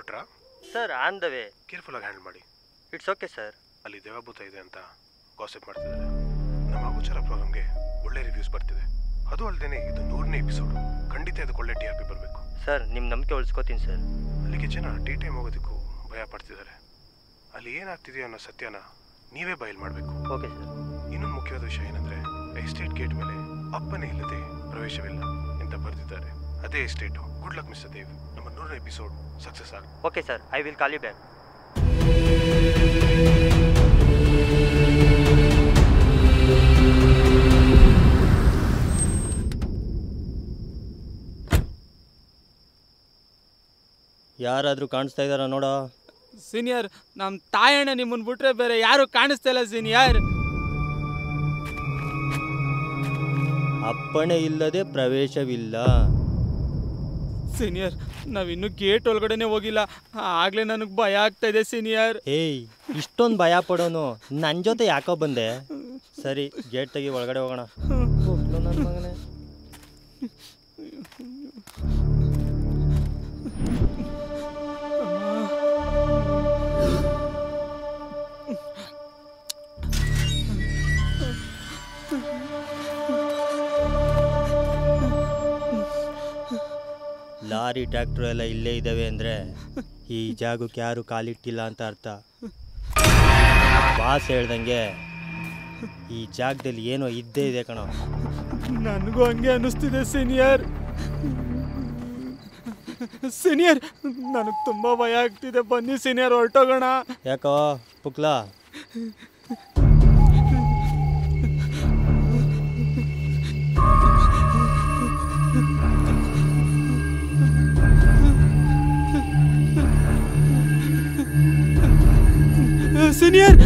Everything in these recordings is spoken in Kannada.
ಹೊರಟ್ರಾ ಸರ್ ಆನ್ ದ ವೇ ಕೇರ್ಫುಲ್ಲಾಗಿ ಹ್ಯಾಂಡಲ್ ಮಾಡಿ ಇಟ್ಸ್ ಓಕೆ ಸರ್ ಅಲ್ಲಿ ದೇವಭೂತ ಇದೆ ಅಂತ ಗಾಸಿಪ್ ಮಾಡ್ತಿದ್ದಾರೆ ನಮ್ಮ ಅಗೋಚರ ಪ್ರೋಗ್ರಾಮ್ಗೆ ಒಳ್ಳೆ ರಿವ್ಯೂಸ್ ಬರ್ತಿದೆ ಅದು ಅಲ್ಲದೆ ಇದು ನೂರನೇ ಎಪಿಸೋಡ್ ಖಂಡಿತ ಇದಕ್ಕೆ ಒಳ್ಳೆ ಟಿ ಆರ್ ಪಿ ಬರಬೇಕು ಸರ್ ನಿಮ್ಮ ನಂಬಿಕೆ ಉಳಿಸ್ಕೋತೀನಿ ಸರ್ ಅಲ್ಲಿಗೆ ಜನ ಟಿ ಟೈಮ್ ಹೋಗೋದಕ್ಕೂ ಭಯ ಪಡ್ತಿದ್ದಾರೆ ಅಲ್ಲಿ ಏನಾಗ್ತಿದೆಯೋ ಅನ್ನೋ ಸತ್ಯನ ನೀವೇ ಬಯಲು ಮಾಡಬೇಕು ಓಕೆ ಸರ್ ಇನ್ನೊಂದು ಮುಖ್ಯವಾದ ವಿಷಯ ಏನಂದ್ರೆ ಎಸ್ಟೇಟ್ ಗೇಟ್ ಮೇಲೆ ಅಪ್ಪನೇ ಇಲ್ಲದೆ ಪ್ರವೇಶವಿಲ್ಲ ಅಂತ ಬರೆದಿದ್ದಾರೆ ಅದೇ estate good luck mister Dev ನಮ್ಮ ನೂರನೇ ಎಪಿಸೋಡ್ ಸಕ್ಸಸ್ ಆಗ okay sir I will call you back ಯಾರಾದರೂ ಕಾಣಿಸ್ತಾ ಇದ್ದಾರಾ ನೋಡೋ ಸೀನಿಯರ್ ನಮ್ಮ ತಾಯಣ್ಣ ನಿಮ್ಮನ್ನ ಬಿಟ್ರೆ ಬೇರೆ ಯಾರು ಕಾಣಿಸ್ತಾ ಇಲ್ಲ ಸೀನಿಯರ್ ಅಪ್ಪಣೆ ಇಲ್ಲದೆ ಪ್ರವೇಶವಿಲ್ಲ ಸೀನಿಯರ್ ನಾವಿನ್ನೂ ಗೇಟ್ ಒಳಗಡೆನೆ ಹೋಗಿಲ್ಲ ಆಗ್ಲೇ ನನಗೆ ಭಯ ಆಗ್ತಾ ಇದೆ ಸೀನಿಯರ್ ಏಯ್ ಇಷ್ಟೊಂದು ಭಯ ಪಡೋನು ನನ್ನ ಜೊತೆ ಯಾಕೋ ಬಂದೆ ಸರಿ ಗೇಟ್ ತೆಗಿ ಒಳಗಡೆ ಹೋಗೋಣ ಹೋಗ್ಲು ನನ್ ಮಗನೇ ಲಾರಿ ಟ್ರ್ಯಾಕ್ಟ್ರು ಎಲ್ಲ ಇಲ್ಲೇ ಇದ್ದಾವೆ ಅಂದರೆ ಈ ಜಾಗಕ್ಕೆ ಯಾರು ಕಾಲಿಟ್ಟಿಲ್ಲ ಅಂತ ಅರ್ಥ ಬಾಸ್ ಹೇಳ್ದಂಗೆ ಈ ಜಾಗದಲ್ಲಿ ಏನೋ ಇದ್ದೇ ಇದೆ ಕಣೋ ನನಗೂ ಹಂಗೆ ಅನ್ನಿಸ್ತಿದೆ ಸೀನಿಯರ್ ಸೀನಿಯರ್ ನನಗೆ ತುಂಬ ಭಯ ಆಗ್ತಿದೆ ಬನ್ನಿ ಸೀನಿಯರ್ ಹೊರಟೋಗೋಣ ಯಾಕೋ ಪುಕ್ಲಾ ಸೀನಿಯರ್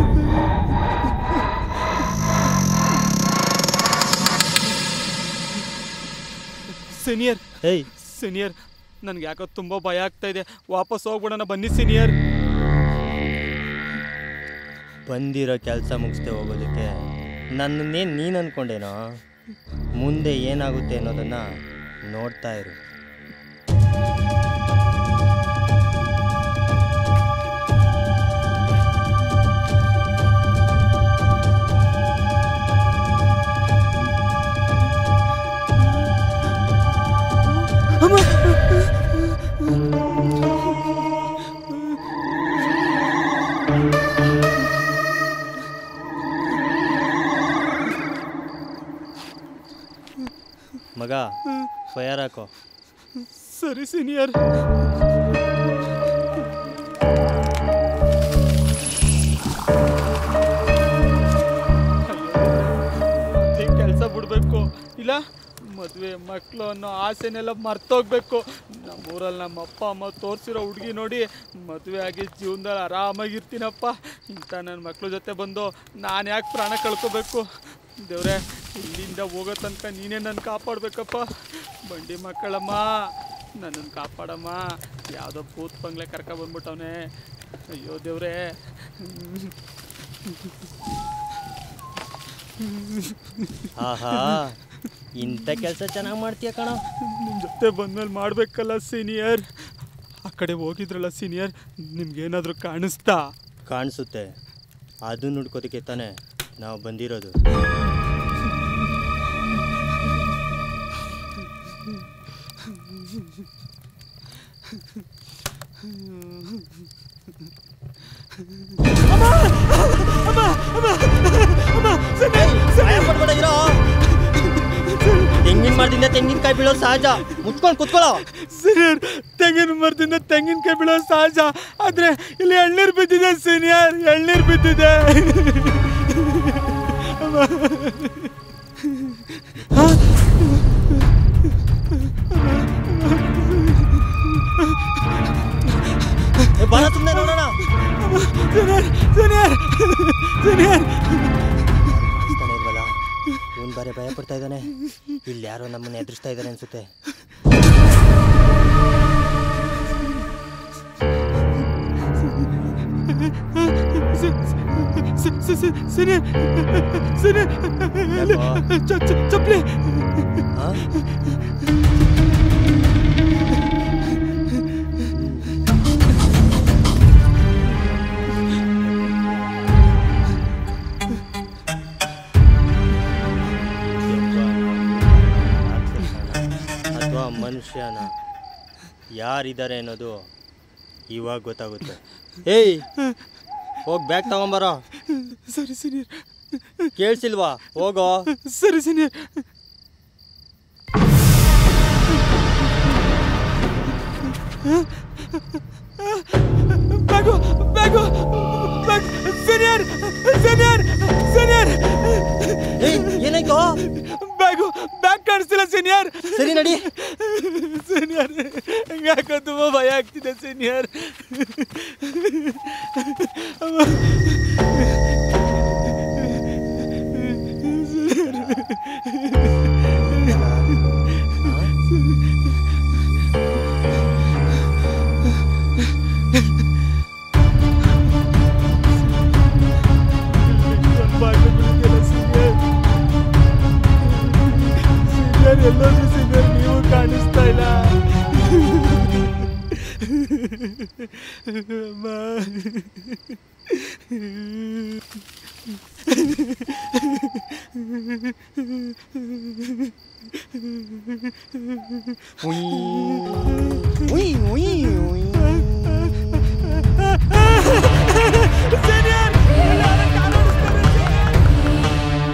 ಸೀನಿಯರ್ ಏಯ್ ಸೀನಿಯರ್ ನನಗೆ ಯಾಕೋ ತುಂಬ ಭಯ ಆಗ್ತಾ ಇದೆ ವಾಪಸ್ ಹೋಗ್ಬಿಡೋಣ ಬನ್ನಿ ಸೀನಿಯರ್ ಬಂದಿರೋ ಕೆಲಸ ಮುಗಿಸ್ದೆ ಹೋಗೋದಕ್ಕೆ ನನ್ನನ್ನೇನು ನೀನು ಅನ್ಕೊಂಡೇನೋ ಮುಂದೆ ಏನಾಗುತ್ತೆ ಅನ್ನೋದನ್ನು ನೋಡ್ತಾ ಇರು ಮಗ ಫಯರ್ ಹಾಕೋ ಸರಿ ಸೀನಿಯರ್ ಕೆಲಸ ಬಿಡಬೇಕು ಇಲ್ಲ ಮದುವೆ ಮಕ್ಕಳು ಅನ್ನೋ ಆಸೆನೆಲ್ಲ ಮರ್ತೋಗ್ಬೇಕು ನಮ್ಮೂರಲ್ಲಿ ನಮ್ಮ ಅಪ್ಪ ಅಮ್ಮ ತೋರಿಸಿರೋ ಹುಡುಗಿ ನೋಡಿ ಮದುವೆ ಆಗಿ ಜೀವನದಲ್ಲಿ ಆರಾಮಾಗಿರ್ತೀನಪ್ಪ ಇಂಥ ನನ್ನ ಮಕ್ಳ ಜೊತೆ ಬಂದು ನಾನು ಯಾಕೆ ಪ್ರಾಣ ಕಳ್ಕೊಬೇಕು ದೇವ್ರೆ ಇಲ್ಲಿಂದ ಹೋಗೋ ತನಕ ನೀನೇ ನನ್ನ ಕಾಪಾಡಬೇಕಪ್ಪ ಬಂಡಿ ಮಕ್ಕಳಮ್ಮ ನನ್ನನ್ನು ಕಾಪಾಡಮ್ಮ ಯಾವುದೋ ಭೂತ್ ಬಂಗ್ಲೆ ಕರ್ಕ ಬಂದ್ಬಿಟ್ಟವನೆ ಅಯ್ಯೋ ದೇವ್ರೆ ಆಹಾ ಇಂಥ ಕೆಲಸ ಚೆನ್ನಾಗಿ ಮಾಡ್ತೀಯ ಕಣೋ ನಿಮ್ಮ ಜೊತೆ ಬಂದ್ಮೇಲೆ ಮಾಡಬೇಕಲ್ಲ ಸೀನಿಯರ್ ಆ ಕಡೆ ಹೋಗಿದ್ರಲ್ಲ ಸೀನಿಯರ್ ನಿಮ್ಗೇನಾದರೂ ಕಾಣಿಸ್ತಾ ಕಾಣಿಸುತ್ತೆ ಅದು ನೋಡ್ಕೋದಕ್ಕೆ ತಾನೇ ನಾವು ಬಂದಿರೋದು ತೆಂಗಿನ ಮರದಿಂದ ತೆಂಗಿನಕಾಯಿ ಬೀಳೋದು ಸಹಜ ಮುಚ್ಕೊಂಡು ಕುತ್ಕೊಳ್ಳೋ ಸೀನಿಯರ್ ತೆಂಗಿನ ಮರದಿಂದ ತೆಂಗಿನಕಾಯಿ ಬೀಳೋ ಸಹಜ ಆದರೆ ಇಲ್ಲಿ ಎಳ್ನೀರು ಬಿದ್ದಿದೆ ಸೀನಿಯರ್ ಎಳ್ನೀರು ಬಿದ್ದಿದೆ ಏ, ಬರ ಸುಮ್ಮನೆ ನೋಡೋಣ ಸೀನಿಯರ್ ಸೀನಿಯರ್ ಸೀನಿಯರ್ ಕಾಣಿಸ್ತಾನೆ ಇಲ್ವಲ್ಲ ಇವನ್ ಬಾರಿ ಭಯ ಪಡ್ತಾ ಇದ್ದಾನೆ ಇಲ್ಲಿ ಯಾರೋ ನಮ್ಮನ್ನ ಎದುರಿಸ್ತಾ ಇದ್ದಾರೆ ಅನ್ಸುತ್ತೆ ಸೀನಿಯರ್ ಸೀನಿಯರ್ ಚಪ್ಪಲಿ ಹಾ ಮನುಷ್ಯನ ಯಾರಿದ್ದಾರೆ ಅನ್ನೋದು ಇವಾಗ ಗೊತ್ತಾಗುತ್ತೆ ಏಯ್ ಹೋಗಿ ಬ್ಯಾಗ್ ತಗೊಂಬರೋ ಸರಿ ಸೀನಿಯರ್ ಕೇಳಿಸಿಲ್ವಾ ಹೋಗೋ ಸರಿ senior bag bag bag senior senior senior ಏಯ್ ಏನಾಯ್ತು ಬ್ಯಾಗು ಬ್ಯಾಗ್ ಕಾಣಿಸ್ತಿಲ್ಲ ಸೀನಿಯರ್ ಸರಿ ನಡಿ ಸೀನಿಯರ್ ಯಾಕೋ ತುಂಬ ಭಯ ಆಗ್ತಿದೆ ಸೀನಿಯರ್ ಸೀನಿಯರ್ ಎಲ್ಲರೂ ಸೀನಿಯರ್ ನೀವು ಕಾಣಿಸ್ತಾ ಇಲ್ಲ ಉಯ್ ಉಯ್ ಉಯ್ ಸೀನಿಯರ್ ಎಲ್ಲರೂ ಕಾಣಿಸ್ತಾರೆ ಸೀನಿಯರ್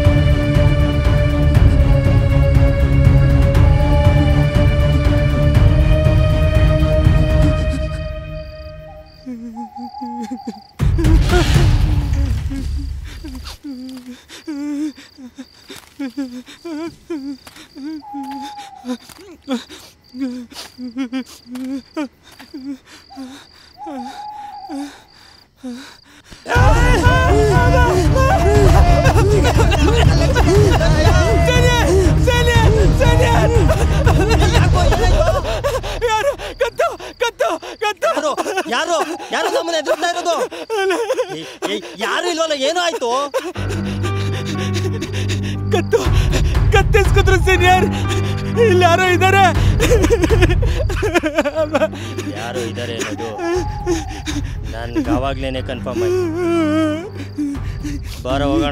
ಯಾರು ಕತ್ತು ಕತ್ತು ಕತ್ತು ಯಾರು ಯಾರು ಯಾರು ನಮ್ಮನ್ನ ಎದುರ್ತಾ ಇರೋದು ಏಯ್, ಏಯ್, ಯಾರು ಇಲ್ವಲ್ಲ ಏನೋ ಆಯ್ತು ಕತ್ತು ಕತ್ತಿಸ್ಕೊದ್ರು ಸೀನಿಯರ್ ಇಲ್ಲಿ ಯಾರೋ ಇದ್ದಾರೆ ಯಾರು ಇದ್ದಾರೆ ಅನ್ನೋದು ನನ್ಗೆ ಆವಾಗ್ಲೇನೆ ಕನ್ಫರ್ಮ್ ಆಯ್ತು ಬಾರ ಹೋಗೋಣ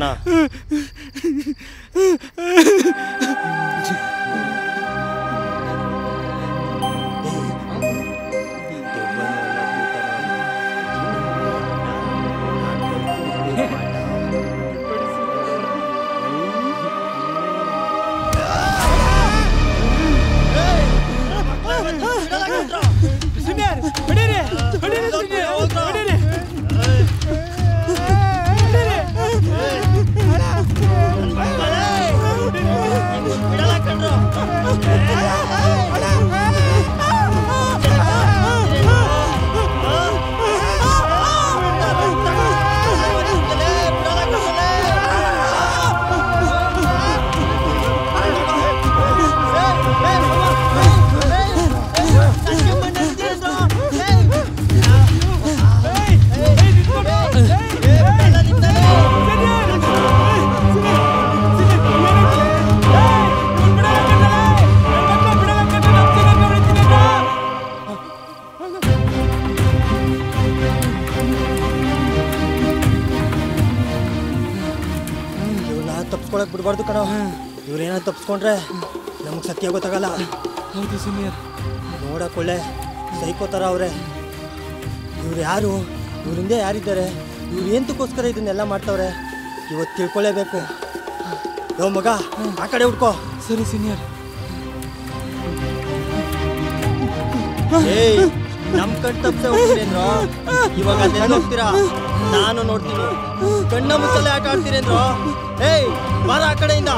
ಸೀನಿಯರ್ ಹೊಡೀರಿ ಹೊಡೀರಿ ಸೀನಿಯರ್ ಹೊಡೀರಿ ಇವ್ರನ್ನ ತಪ್ಸ್ಕೊಳಕ್ ಬಿಡ್ಬಾರ್ದು ಕಣ ಇವ್ರೇನ ತಪ್ಸ್ಕೊಂಡ್ರೆ ನಮ್ಗೆ ಸತ್ಯ ಗೊತ್ತಾಗಲ್ಲ ಹೌದು ಸೀನಿಯರ್ ನೋಡಕ್ ಒಳ್ಳೆ ಸೈಕೋ ಥರ ಅವ್ರೆ ಇವ್ರು ಯಾರು ಇವ್ರ ಹಿಂದೆ ಯಾರಿದ್ದಾರೆ ಇವ್ರು ಎಂತಕ್ಕೋಸ್ಕರ ಇದನ್ನೆಲ್ಲ ಮಾಡ್ತಾವ್ರೆ ಇವತ್ತು ತಿಳ್ಕೊಳ್ಳೇಬೇಕು ಯೋ ಮಗ ಆ ಕಡೆ ಹುಡ್ಕೋ ಸರಿ ಸೀನಿಯರ್ ಏಯ್ ನಮ್ ಕಣ್ ತಪ್ಸೆ ಹೋಗ್ತೀರಿ ಅಂದ್ರು ಇವಾಗ ಅಲ್ಲೆಲ್ಲ ಹೋಗ್ತೀರಾ ನಾನು ನೋಡ್ತೀನಿ ಕಣ್ಣ ಮುಚ್ಚಲೆ ಆಟ ಆಡ್ತೀರಿ ಅಂದ್ರು ಏಯ್ ಬಾರ ಆ ಕಡೆಯಿಂದ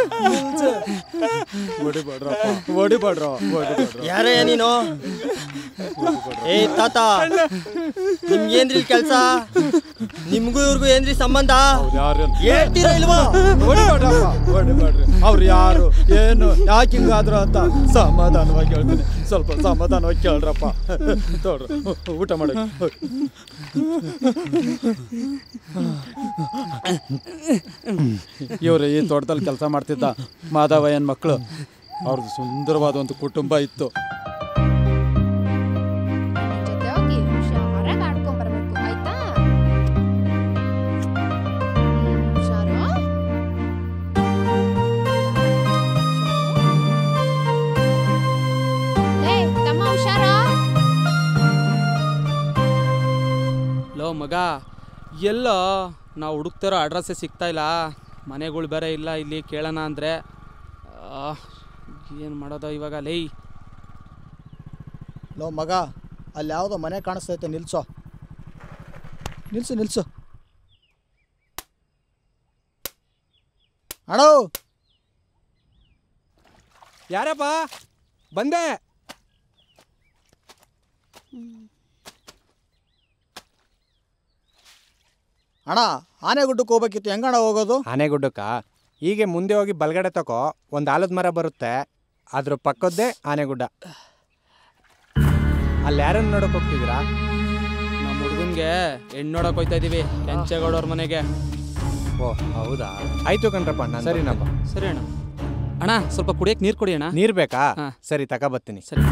ಹೊಡಿಬೇಡ್ರಪ್ಪ ಹೊಡಿಬೇಡ್ರ ಹೊಡಿಬೇಡ್ರ ಯಾರೇ ನೀನು ಏ ತಾತ ನಿಮ್ಗೇನ್ರಿ ಕೆಲ್ಸ ನಿಮ್ಗೂ ಇವ್ರಿಗೂ ಏನ್ರಿ ಸಂಬಂಧ ಯಾರು ಹೇಳ್ತೀರಾ ಇಲ್ವೋ ಹೊಡಿಬೇಡ್ರಪ್ಪ ಹೊಡಿಬೇಡ್ರಿ ಅವ್ರು ಯಾರು ಏನು ಯಾಕೆ ಹಿಂಗಾದ್ರು ಅಂತ ಸಮಾಧಾನವಾಗಿ ಹೇಳ್ತೀನಿ ಸ್ವಲ್ಪ ಸಮಾಧಾನವಾಗಿ ಕೇಳ್ರಪ್ಪ ತೋಡ್ರಿ ಊಟ ಮಾಡಿ ಇವ್ರು ಈ ತೋಟದಲ್ಲಿ ಕೆಲಸ ಮಾಡ್ತಿದ್ದ ಮಾಧವಯ್ಯನ ಮಕ್ಕಳು ಅವ್ರದ್ದು ಸುಂದರವಾದ ಒಂದು ಕುಟುಂಬ ಇತ್ತು ಜೊತೆ ಹೋಗಿ ಹುಷಾರಾಗಿ ಆಡ್ಕೊಂಡ್ ಬರ್ಬೇಕು ಆಯ್ತಾ ಹ್ಮ್, ಹುಷಾರು ಲೇ ತಮ್ಮ ಹುಷಾರು ಲೋ ಮಗ ಎಲ್ಲೋ ನಾವು ಹುಡುಕ್ತಿರೋ ಅಡ್ರೆಸ್ಸೇ ಸಿಗ್ತಾ ಇಲ್ಲ ಮನೆಗಳು ಬೇರೆ ಇಲ್ಲ ಇಲ್ಲಿ ಕೇಳೋಣ ಅಂದರೆ ಏನು ಮಾಡೋದು ಇವಾಗ ಲೇ ಲೋ ಮಗ ಅಲ್ಲಿ ಯಾವುದೋ ಮನೆ ಕಾಣಿಸ್ತೈತೆ ನಿಲ್ಸೋ ನಿಲ್ಸು ನಿಲ್ಸು ಅಣ್ಣೋ ಯಾರಪ್ಪ ಬಂದೆ ಅಣ್ಣ ಆನೆಗುಡ್ಡಕ್ಕೆ ಹೋಗ್ಬೇಕಿತ್ತು ಹೆಂಗಣ್ಣ ಹೋಗೋದು ಆನೆಗುಡ್ಡಕ್ಕ ಹೀಗೆ ಮುಂದೆ ಹೋಗಿ ಬಲಗಡೆ ತಕೋ ಒಂದು ಆಲದ ಮರ ಬರುತ್ತೆ ಅದ್ರ ಪಕ್ಕದ್ದೇ ಆನೆಗುಡ್ಡ ಅಲ್ಲಿ ಯಾರನ್ನು ನೋಡಕ್ ಹೋಗ್ತಿದ್ದೀರಾ ನಮ್ಮ ಹುಡುಗನ್ಗೆ ಹೆಣ್ಣು ನೋಡಕ್ ಹೋಯ್ತಾ ಇದೀವಿ ಕೆಂಚೇಗೌಡವ್ರ ಮನೆಗೆ ಓ ಹೌದಾ ಆಯ್ತು ಕಣ್ರಪ್ಪ ನಾನು ಸರಿನಪ್ಪ ಸರಿ ಅಣ್ಣ ಅಣ್ಣ ಸ್ವಲ್ಪ ಕುಡಿಯಕ್ಕೆ ನೀರು ಕೊಡಿ ಅಣ್ಣ ನೀರು ಬೇಕಾ ಹಾ. ಸರಿ ತಗೋಬತ್ತೀನಿ ಸರಿ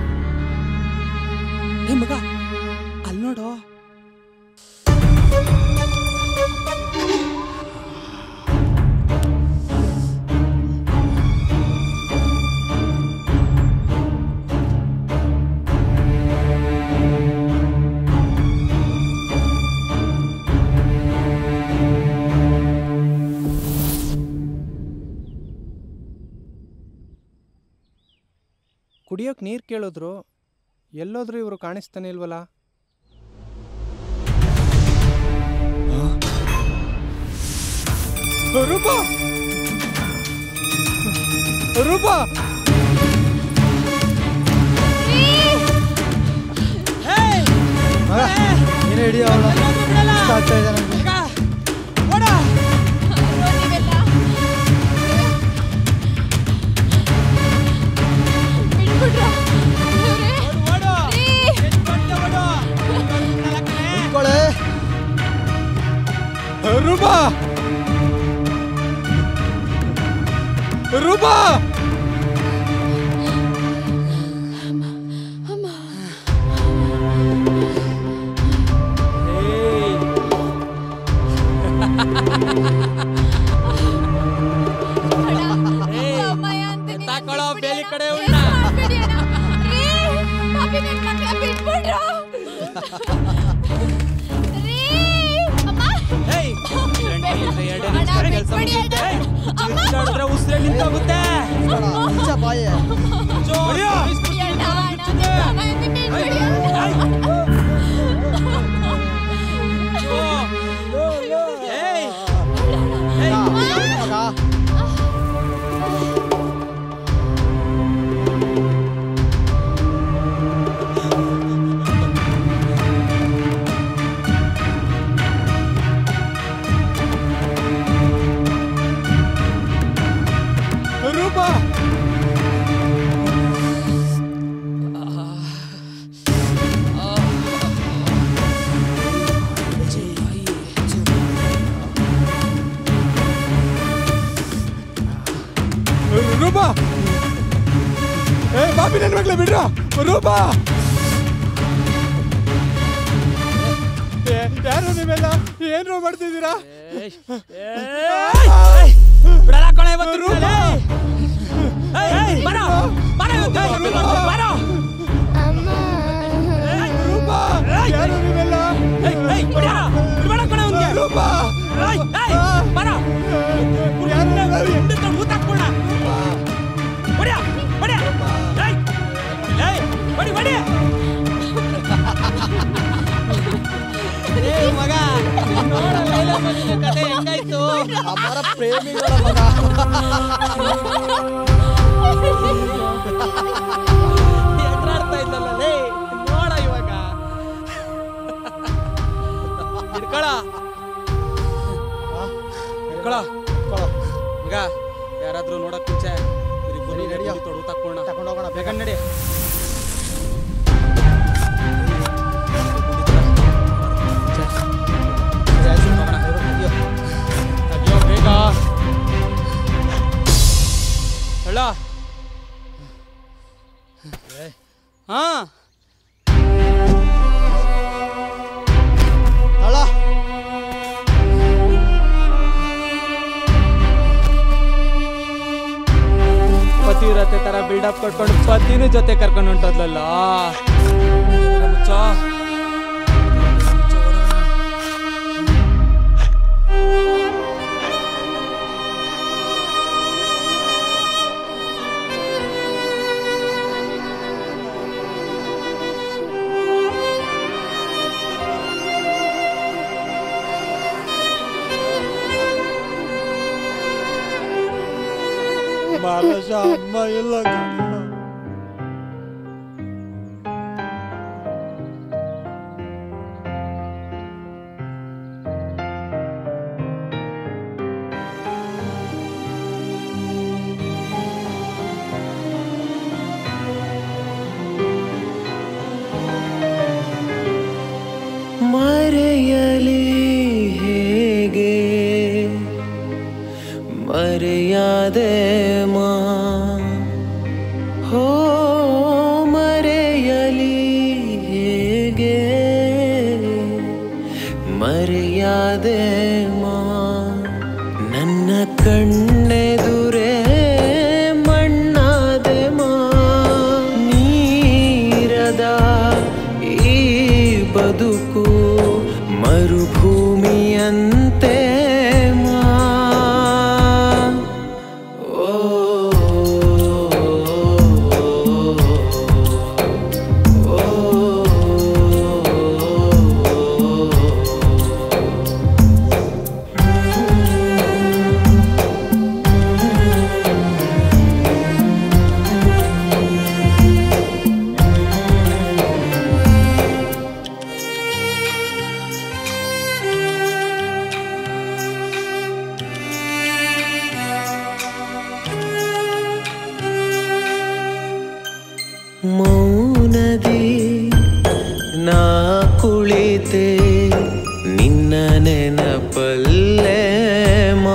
ಏ ಮಗ ಅಲ್ಲಿ ನೋಡು ಕುಡಿಯೋಕೆ ನೀರು ಕೇಳಿದ್ರು ಎಲ್ಲೋದ್ರು ಇವರು ಕಾಣಿಸ್ತಾನೆ ಇಲ್ವಲ್ಲ ರೂಪಾ ರೂಪಾ ನೀನು ಹಿಡಿಯೋ ಆಗ್ತಾ ಇದೆ ನನಗೆ ನೀವೆಲ್ಲ ಬಿಟ್ಬಿಟ್ರಾ? ಇವ್ರೇ? ರೀ! ನಿಂತ್ಕೊಳ್ಳೆ ರೂಪಾ ರೂಪಾ ಅಮ್ಮಯ್ಯ ಅಂತೀನಿ, ಎತ್ತಾಕೊಳ್ಳೋ, ನನ್ ಬೇಲಿ ಕಡೆ ಬಿಟ್ಬಿಡಿ ಉಳ್ಳ. ಅಣ್ಣ. ಮಾಡ್ಬೇಡಿ ಅಣ್ಣ. ರೀ, ಪಾಪಿ ನನ್ ಮಕ್ಳ ಬಿಟ್ಬಿಡ್ರು. ರೀ, ಅಮ್ಮ. ಅಣ್ಣ, ಬಿಟ್ಬಿಡಿ ಅಣ್ಣ. ಅಮ್ಮ. ಉಸಿರೇ ನಿಂತೋಗುತ್ತೆ ನಿಜ ಬಾಯೆ ಬಿಟ್ಬಿಡಿ ಅಣ್ಣ, ಅಣ್ಣ, ನಿನ್ ಮಗ ಅಂತೀನಿ, ಬಿಟ್ಬಿಡಿ ಅಣ್ಣ. ಮಗ ರೂಪಾ ರೂಪಾ ಏ ಬಾಬಿ ನನ್ನ ಮಗ್ಳ ಬಿಡ್ರ ರೂಪಾ ಏ, ಯಾರು ನೀವೆಲ್ಲ ಏನ್ರು ಮಾಡ್ತಿದ್ದೀರಾ ಬಿಡಲ್ಲ ಕಣೆ ಇವತ್ತು ರೂಪ! ಏಯ್, ಏಯ್, ಬರೋ, ಬರೋ ಇವತ್ತು, ಬರೋ. ರೂಪಾ ಯಾರು ನೀವೆಲ್ಲ ಏಯ್, ಏಯ್, ಬಿಡ್ಯಾ, ಬಿಡ್ಬೇಡ ಕಣೆ ಅವ್ನ್ಗೆ. ರೂಪಾ ಏಯ್, ಏಯ್, ಬರೋ. ಯಾರು ನೀವೆಲ್ಲ? ಹಿಂದಕ್ಕೆ ಊತ ಹಾಕ್ಬಿಡ. ಹೊಡ್ಯಾ, ಹೊಡ್ಯಾ. ಏಯ್, ಏಯ್, ಹೊಡಿ, ಹೊಡಿ. ಏಯ್, ಮಗ ನೋಡ ಲೈಲಮ್ಮ ನಿನ್ನ ಕತೆ ಹೆಂಗಾಯ್ತು ಅಮರ ಪ್ರೇಮಿಗಳ ಮಗ ಎದುರಾಡ್ತಾ ಇದ್ದಲ್ಲ ಲೇ ಇಟ್ಕೊಳ ಇಟ್ಕೊಳ ಮಗ ಯಾರಾದ್ರೂ ನೋಡಕ್ ಮುಂಚೆ ಇವ್ರಿಬ್ಬರು ನಡಿಯೋ ತೊಡು ತಕ್ಕೋಣ ತಗೊಂಡೋಗೋಣ ಬೇಗ ಬೇಗ ನಡಿ ಅಯ್ಯೋ ಬೇಗ ಹೇಳ ಹಾ ಅಲ್ಲ ಪತಿವ್ರತೆ ತರ ಬಿಲ್ಡಪ್ ಕೊಟ್ಕೊಂಡು ಪತಿನೂ ಜೊತೆ ಕರ್ಕೊಂಡು ಹೊಂಟೋದ್ಲಲ್ಲ ಮುಚ್ಚ ಮಾರಶ ಅಮ್ಮ ಇಲ್ಲ ಕಣೋ. ಮರೆಯಲಿ ಹೇಗೆ ಮರೆಯಾದೆ ಮಾ ಹೋ ಮರೆಯಲಿ ಹೇಗೆ ಮರೆಯಾದೆ ಮಾ ನನ್ನ ಕಣ್ಣೆದುರೇ ಮಣ್ಣಾದೆ ಮಾ ನೀರದ ಈ ಬದುಕು ಮರುಭೂಮಿಯಂತೆ ಮಾ ಓ ಮೌನದಿ ನಾ ಕುಳಿತೆ ನಿನ್ನ ನೆನಪಲ್ಲೇ ಮಾ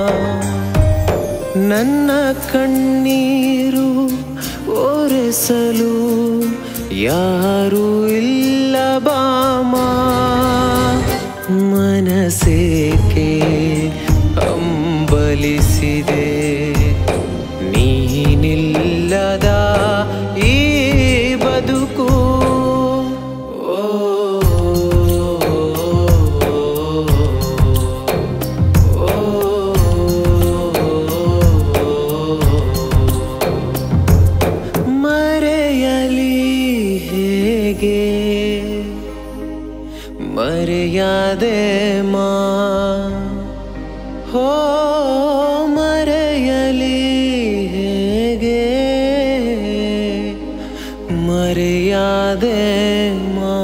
ನನ್ನ ಕಣ್ಣೀರು ಒರೆಸಲು ಯಾರು ಇಲ್ಲ ಬಾಮಾ ಮನಸ್ಸೇಕೆ ಅಂಬಲಿಸಿದೆ ನೀನಿಲ್ಲದ ಈ ಬದುಕು ಓ ಮರೆಯಲಿ ಹೇಗೆ ಮರೆಯಾದೆ ಮಾ ಹೋ ಮರೆಯಲಿ ಹೇಗೆ ಮರೆಯಾದೆ ಮಾ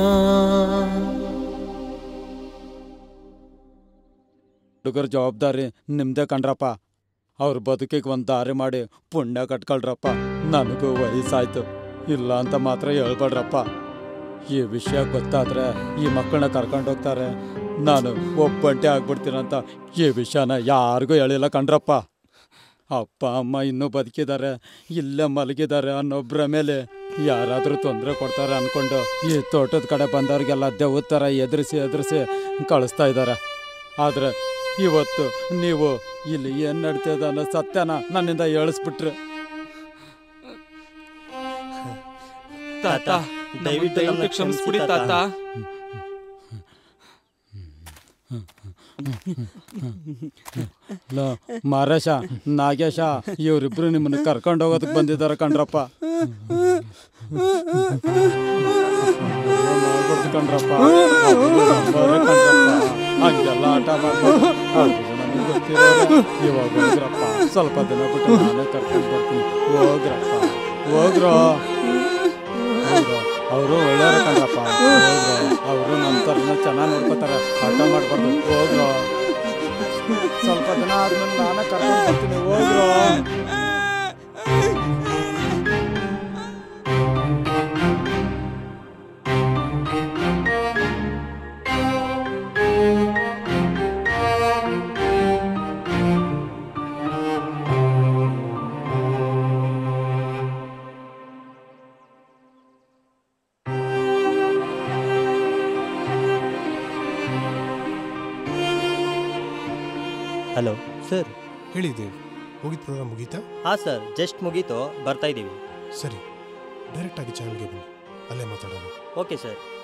ಹುಡುಗರ ಜವಾಬ್ದಾರಿ ನಿಮ್ದೇ ಕಣ್ರಪ್ಪ ಅವ್ರ ಬದುಕಿಗೆ ಒಂದು ದಾರಿ ಮಾಡಿ ಪುಣ್ಯ ಕಟ್ಕೊಳ್ರಪ್ಪ ನನಗೂ ವಯಸ್ಸಾಯ್ತು ಇಲ್ಲ ಅಂತ ಮಾತ್ರ ಹೇಳ್ಬೇಡ್ರಪ್ಪ ಈ ವಿಷಯ ಗೊತ್ತಾದ್ರೆ ಈ ಮಕ್ಕಳನ್ನ ಕರ್ಕೊಂಡು ಹೋಗ್ತಾರೆ ನಾನು ಒಬ್ಬಂಟಿ ಆಗ್ಬಿಡ್ತೀನಂತ ಈ ವಿಷಯನ ಯಾರಿಗೂ ಹೇಳಿಲ್ಲ ಕಣ್ರಪ್ಪ ಅಪ್ಪ ಅಮ್ಮ ಇನ್ನೂ ಬದುಕಿದ್ದಾರೆ ಇಲ್ಲೇ ಮಲಗಿದ್ದಾರೆ ಅನ್ನೋ ಮೇಲೆ ಯಾರಾದರೂ ತೊಂದರೆ ಕೊಡ್ತಾರೆ ಅನ್ಕೊಂಡು ಈ ತೋಟದ ಕಡೆ ಬಂದವ್ರಿಗೆಲ್ಲ ದೆವ್ವದ ಥರ ಎದುರಿಸಿ ಎದುರಿಸಿ ಕಳಿಸ್ತಾ ಇದ್ದಾರೆ ಆದರೆ ಇವತ್ತು ನೀವು ಇಲ್ಲಿ ಏನು ನಡೀತದೆ ಅನ್ನೋ ಸತ್ಯನ ನನ್ನಿಂದ ಹೇಳಿಸ್ಬಿಟ್ರೆ ತಾತ ದಯವಿಟ್ಟು ದಯವಿಟ್ಟು ನಮ್ಮನ್ನ ಕ್ಷಮಿಸ್ಬಿಡಿ ಕ್ಷಮಿಸಿ ತಾತ ತಾತ. ಲೋ ಮಾರೇಶ ನಾಗೇಶ ಇವರಿಬ್ರು ನಿಮ್ಮನ್ನ ಕರ್ಕೊಂಡು ಹೋಗೋದಕ್ಕೆ ಬಂದಿದ್ದಾರೆ ಕಣ್ರಪ್ಪ ಮಾಡ್ಬಿಡ್ತು ಕಣ್ರಪ್ಪ ಅವ್ರು ನಮ್ಮವ್ರೇ ಕಣ್ರಪ್ಪ. ಹಂಗೆಲ್ಲ ಆಟ ಮಾಡ್ಬೋದು ಅವ್ರಿಗೆ ನಮ್ಗೆ ಗೊತ್ತಿರೋರು. ಇವಾಗ ಹೋಗ್ರಪ್ಪ ಸ್ವಲ್ಪ ದಿನ ಬಿಟ್ಟು ನಾನೇ ಕರ್ಕೊಂಡು ಬರ್ತೀನಿ ಹೋಗ್ರಪ್ಪ ಹೋಗ್ರೋ ಹೋಗ್ರೋ ಅವರು ಒಳ್ಳೆಯವ್ರ ಕಣ್ರಪ್ಪ ಹೋದ್ರು ಅವರು ನಮ್ಮ ಥರನ ಚೆನ್ನಾಗಿ ನೋಡ್ಕೋತಾರೆ ಹಠ ಮಾಡ್ಬಾರ್ದು ಹೋದ್ರು ಸ್ವಲ್ಪ ದಿನ ಆದ್ಮೇಲೆ ನಾನೇ ಕರ್ಕೊಂಡು ಬರ್ತೀನಿ ಹೋದ್ರು ಹಲೋ ಸರ್ ಹೇಳಿ ದೇವ್ ಹೋಗಿದ್ ಪ್ರೋಗ್ರಾಮ್ ಮುಗೀತಾ ಹಾಂ ಸರ್ ಜಸ್ಟ್ ಮುಗೀತು ಬರ್ತಾ ಇದ್ದೀವಿ ಸರಿ ಡೈರೆಕ್ಟ್ ಆಗಿ ಚಾನಲ್ಗೆ ಬನ್ನಿ ಅಲ್ಲೇ ಮಾತಾಡೋಣ ಓಕೆ ಸರ್